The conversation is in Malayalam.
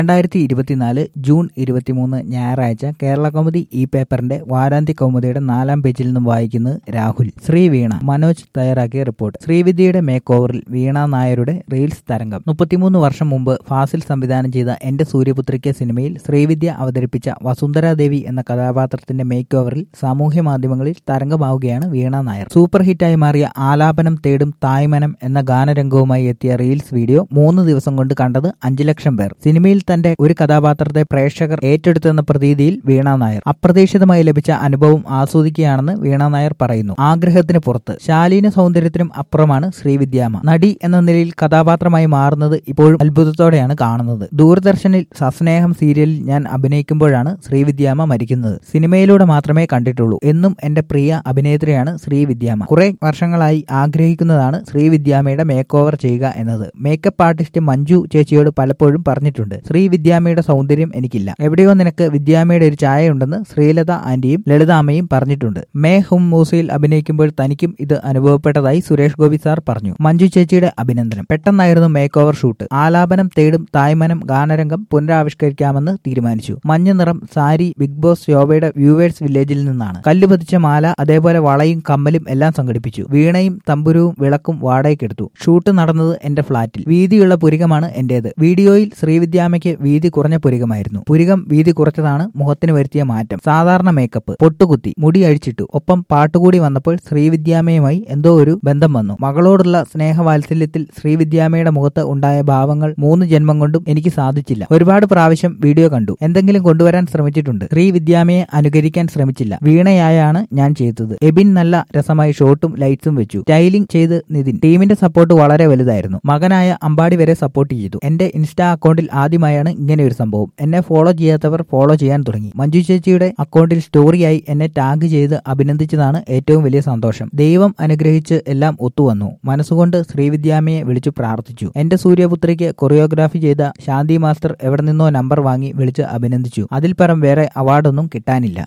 രണ്ടായിരത്തി ഇരുപത്തിനാല് ജൂൺ ഇരുപത്തിമൂന്ന് ഞായറാഴ്ച കേരള കൗമുദി ഈ പേപ്പറിന്റെ വാരാന്ത്യ കൗമുദിയുടെ നാലാം പേജിൽ നിന്നും വായിക്കുന്നത് രാഹുൽ ശ്രീ വീണ മനോജ് തയ്യാറാക്കിയ റിപ്പോർട്ട് ശ്രീവിദ്യയുടെ മേക്ക് ഓവറിൽ വീണ നായരുടെ റീൽസ് തരംഗം മുപ്പത്തിമൂന്ന് വർഷം മുമ്പ് ഫാസിൽ സംവിധാനം ചെയ്ത എന്റെ സൂര്യപുത്രിക്ക് സിനിമയിൽ ശ്രീവിദ്യ അവതരിപ്പിച്ച വസുന്ധരാദേവി എന്ന കഥാപാത്രത്തിന്റെ മേക്ക് ഓവറിൽ സാമൂഹ്യ മാധ്യമങ്ങളിൽ തരംഗമാവുകയാണ് വീണ നായർ സൂപ്പർ ഹിറ്റായി മാറിയ ആലാപനം തേടും തായ്മനം എന്ന ഗാനരംഗവുമായി എത്തിയ റീൽസ് വീഡിയോ മൂന്ന് ദിവസം കൊണ്ട് കണ്ടത് അഞ്ചു ലക്ഷം പേർ സിനിമയിൽ തന്റെ ഒരു കഥാപാത്രത്തെ പ്രേക്ഷകർ ഏറ്റെടുത്തെന്ന പ്രതീതിയിൽ വീണ നായർ അപ്രതീക്ഷിതമായി ലഭിച്ച അനുഭവം ആസ്വദിക്കുകയാണെന്ന് വീണ നായർ പറയുന്നു ആഗ്രഹത്തിന് പുറത്ത് ശാലീന സൗന്ദര്യത്തിനും അപ്പുറമാണ് ശ്രീവിദ്യാമ നടി എന്ന നിലയിൽ കഥാപാത്രമായി മാറുന്നത് ഇപ്പോഴും അത്ഭുതത്തോടെയാണ് കാണുന്നത് ദൂരദർശനിൽ സസ്നേഹം സീരിയലിൽ ഞാൻ അഭിനയിക്കുമ്പോഴാണ് ശ്രീവിദ്യാമ മരിക്കുന്നത് സിനിമയിലൂടെ മാത്രമേ കണ്ടിട്ടുള്ളൂ എന്നും എന്റെ പ്രിയ അഭിനേത്രിയാണ് ശ്രീവിദ്യാമ കുറെ വർഷങ്ങളായി ആഗ്രഹിക്കുന്നതാണ് ശ്രീവിദ്യാമയുടെ മേക്ക് ഓവർ ചെയ്യുക എന്നത് മേക്കപ്പ് ആർട്ടിസ്റ്റ് മഞ്ജു ചേച്ചിയോട് പലപ്പോഴും പറഞ്ഞിട്ടുണ്ട് ശ്രീ വിദ്യാമയുടെ സൗന്ദര്യം എനിക്കില്ല എവിടെയോ നിനക്ക് വിദ്യാമയുടെ ഒരു ചായ ഉണ്ടെന്ന് ശ്രീലത ആന്റിയും ലളിതാമ്മയും പറഞ്ഞിട്ടുണ്ട് മേ ഹും മൂസയിൽ അഭിനയിക്കുമ്പോൾ തനിക്കും ഇത് അനുഭവപ്പെട്ടതായി സുരേഷ് ഗോപി സാർ പറഞ്ഞു മഞ്ജു ചേച്ചിയുടെ അഭിനന്ദനം പെട്ടെന്നായിരുന്നു മേക്ക് ഓവർ ഷൂട്ട് ആലാപനം തേടും തായ്മനം ഗാനരംഗം പുനരാവിഷ്കരിക്കാമെന്ന് തീരുമാനിച്ചു മഞ്ഞ നിറം സാരി ബിഗ് ബോസ് ശോഭയുടെ വ്യൂവേഴ്സ് വില്ലേജിൽ നിന്നാണ് കല്ല് പതിച്ച മാല അതേപോലെ വളയും കമ്മലും എല്ലാം സംഘടിപ്പിച്ചു വീണയും തമ്പുരുവും വിളക്കും വാടകയ്ക്കെടുത്തു ഷൂട്ട് നടന്നത് എന്റെ ഫ്ളാറ്റിൽ വീതിയുള്ള പുരികമാണ് എന്റേത് വീഡിയോയിൽ ശ്രീവിദ്യാമയ്ക്ക് വീതി കുറഞ്ഞ പുരികമായിരുന്നു പുരികം വീതി കുറച്ചതാണ് മുഖത്തിന് വരുത്തിയ മാറ്റം സാധാരണ മേക്കപ്പ് പൊട്ടുകുത്തി മുടി അഴിച്ചിട്ടു ഒപ്പം പാട്ടുകൂടി വന്നപ്പോൾ ശ്രീവിദ്യാമയുമായി എന്തോ ഒരു ബന്ധം വന്നു മകളോടുള്ള സ്നേഹവാത്സല്യത്തിൽ ശ്രീവിദ്യാമയുടെ മുഖത്ത് ഉണ്ടായ ഭാവങ്ങൾ മൂന്ന് ജന്മം കൊണ്ടും എനിക്ക് സാധിച്ചില്ല ഒരുപാട് പ്രാവശ്യം വീഡിയോ കണ്ടു എന്തെങ്കിലും കൊണ്ടുവരാൻ ശ്രമിച്ചിട്ടുണ്ട് ശ്രീവിദ്യാമയെ അനുകരിക്കാൻ ശ്രമിച്ചില്ല വീണയായാണ് ഞാൻ ചെയ്തത് എബിൻ നല്ല രസമായി ഷോട്ടും ലൈറ്റ്സും വെച്ചു സ്റ്റൈലിംഗ് ചെയ്ത് നിതിൻ ടീമിന്റെ സപ്പോർട്ട് വളരെ വലുതായിരുന്നു മകനായ അമ്പാടി വരെ സപ്പോർട്ട് ചെയ്തു എന്റെ ഇൻസ്റ്റാ അക്കൗണ്ടിൽ ആദ്യമായാണ് ഇങ്ങനെ ഒരു സംഭവം എന്നെ ഫോളോ ചെയ്യാത്തവർ ഫോളോ ചെയ്യാൻ തുടങ്ങി മഞ്ജു ചേച്ചിയുടെ അക്കൗണ്ടിൽ സ്റ്റോറിയായി എന്നെ ടാഗ് ചെയ്ത് അഭിനന്ദിച്ചതാണ് ഏറ്റവും വലിയ സന്തോഷം ദൈവം അനുഗ്രഹിച്ച് എല്ലാം ഒത്തുവന്നു മനസ്സുകൊണ്ട് ശ്രീവിദ്യാമയെ വിളിച്ചു പ്രാർത്ഥിച്ചു എന്റെ സൂര്യപുത്രിക്ക് കൊറിയോഗ്രാഫി ചെയ്ത ശാന്തി മാസ്റ്റർ എവിടെ നിന്നോ നമ്പർ വാങ്ങി വിളിച്ച് അഭിനന്ദിച്ചു അതിൽ പരം വേറെ അവാർഡൊന്നും കിട്ടാനില്ല